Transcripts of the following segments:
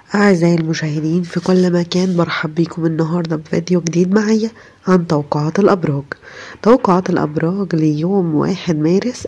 أعزائي المشاهدين في كل مكان برحب بيكم النهاردة بفيديو جديد معايا عن توقعات الأبراج توقعات الأبراج ليوم واحد مارس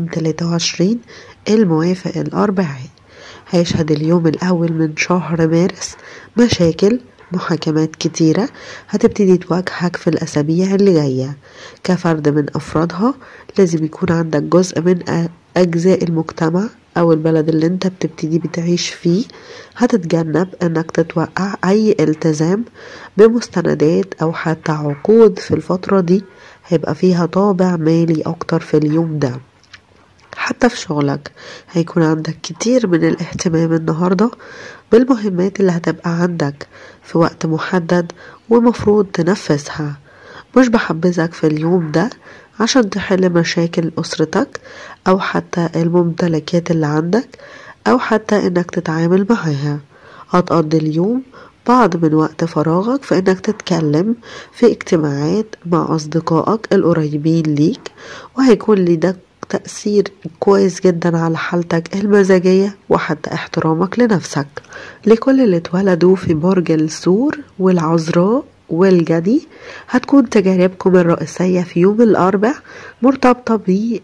2023 الموافق الأربعاء هيشهد اليوم الأول من شهر مارس مشاكل محاكمات كتيرة هتبتدي تواجهك في الأسابيع اللي جاية كفرد من أفرادها لازم يكون عندك جزء من أجزاء المجتمع أو البلد اللي انت بتبتدي بتعيش فيه هتتجنب انك تتوقع اي التزام بمستندات او حتى عقود في الفترة دي هيبقى فيها طابع مالي اكتر في اليوم ده حتى في شغلك هيكون عندك كتير من الاهتمام النهاردة بالمهمات اللي هتبقى عندك في وقت محدد ومفروض تنفذها مش بحبذك في اليوم ده عشان تحل مشاكل أسرتك أو حتى الممتلكات اللي عندك أو حتى إنك تتعامل معاها هتقضي اليوم بعض من وقت فراغك في إنك تتكلم في اجتماعات مع أصدقائك القريبين ليك وهيكون لده تأثير كويس جدا على حالتك المزاجية وحتى احترامك لنفسك لكل اللي اتولدوا في برج السور والعذراء والجدي هتكون تجاربكم الرئيسية في يوم الأربع مرتبطة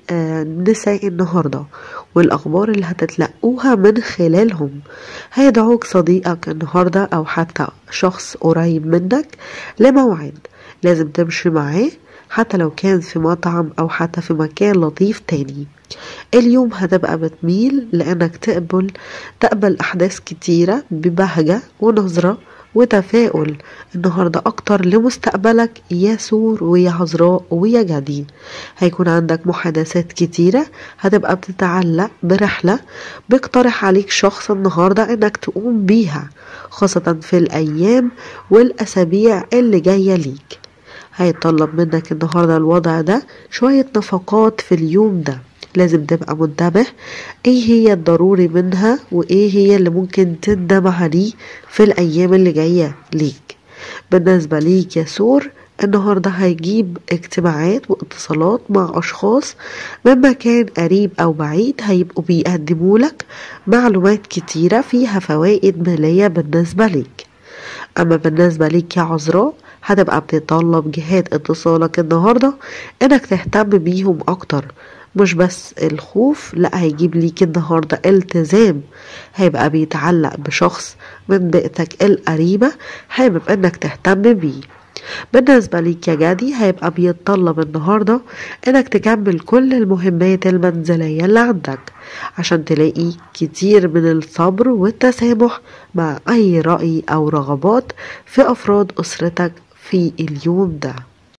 بنساء النهاردة والأخبار اللي هتتلقوها من خلالهم هيدعوك صديقك النهاردة أو حتى شخص قريب منك لموعد لازم تمشي معاه حتى لو كان في مطعم أو حتى في مكان لطيف تاني اليوم هتبقى بتميل لأنك تقبل تقبل أحداث كتيرة ببهجة ونظرة وتفاؤل النهاردة أكتر لمستقبلك يا سور ويا عذراء ويا جدي هيكون عندك محادثات كتيرة هتبقى بتتعلق برحلة بيقترح عليك شخص النهاردة انك تقوم بيها خاصة في الأيام والأسابيع اللي جاية ليك هيتطلب منك النهاردة الوضع ده شوية نفقات في اليوم ده لازم تبقى منتبه ايه هي الضروري منها وايه هي اللي ممكن تندم عليه في الايام اللي جاية ليك بالنسبة ليك يا سور النهاردة هيجيب اجتماعات واتصالات مع أشخاص من مكان قريب أو بعيد هيبقوا بيقدموا لك معلومات كتيرة فيها فوائد مالية بالنسبة ليك أما بالنسبة ليك يا عذراء هتبقى بتطلب جهات اتصالك النهاردة انك تهتم بيهم اكتر مش بس الخوف لا هيجيب ليك النهاردة التزام هيبقى بيتعلق بشخص من بيئتك القريبة حابب انك تهتم بيه بالنسبة ليك يا جدي هيبقى بيتطلب النهاردة انك تكمل كل المهمات المنزلية اللي عندك عشان تلاقي كتير من الصبر والتسامح مع اي رأي او رغبات في افراد اسرتك في اليوم ده